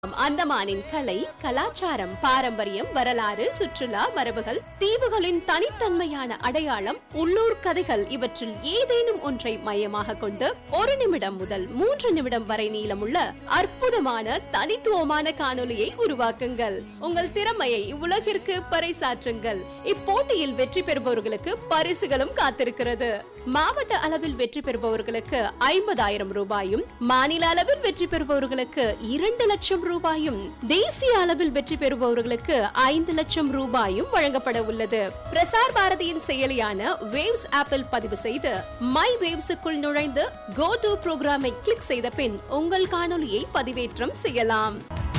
அந்தமானின் கலை கலாச்சாரம் பாரம்பரியம் வரலாறு சுற்றுலா மரபுகள் தீவுகளின் தனித்தன்மையான அடையாளம் உள்ளூர் கதைகள் இவற்றில் ஏதேனும் ஒன்றை மையமாக கொண்டு ஒரு நிமிடம் முதல் மூன்று நிமிடம் வரை நீளமுள்ள அற்புதமான தனித்துவமான காணொளியை உருவாக்குங்கள் உங்கள் திறமையை உலகிற்கு பறைசாற்றுங்கள் இப்போட்டியில் வெற்றி பெறுபவர்களுக்கு பரிசுகளும் காத்திருக்கிறது மாவட்ட அளவில் வெற்றி பெறுபவர்களுக்கு ஐம்பதாயிரம் ரூபாயும் மாநில அளவில் வெற்றி பெறுபவர்களுக்கு இரண்டு லட்சம் ரூபாயும் தேசிய அளவில் வெற்றி பெறுபவர்களுக்கு ஐந்து லட்சம் ரூபாயும் வழங்கப்பட உள்ளது பிரசார் பாரதியின் செயலியான வேவ்ஸ் ஆப்பில் பதிவு செய்து மை வேவ்ஸுக்குள் நுழைந்து கோ டு புரோகிராமை கிளிக் செய்த பின் உங்கள் காணொலியை பதிவேற்றம் செய்யலாம்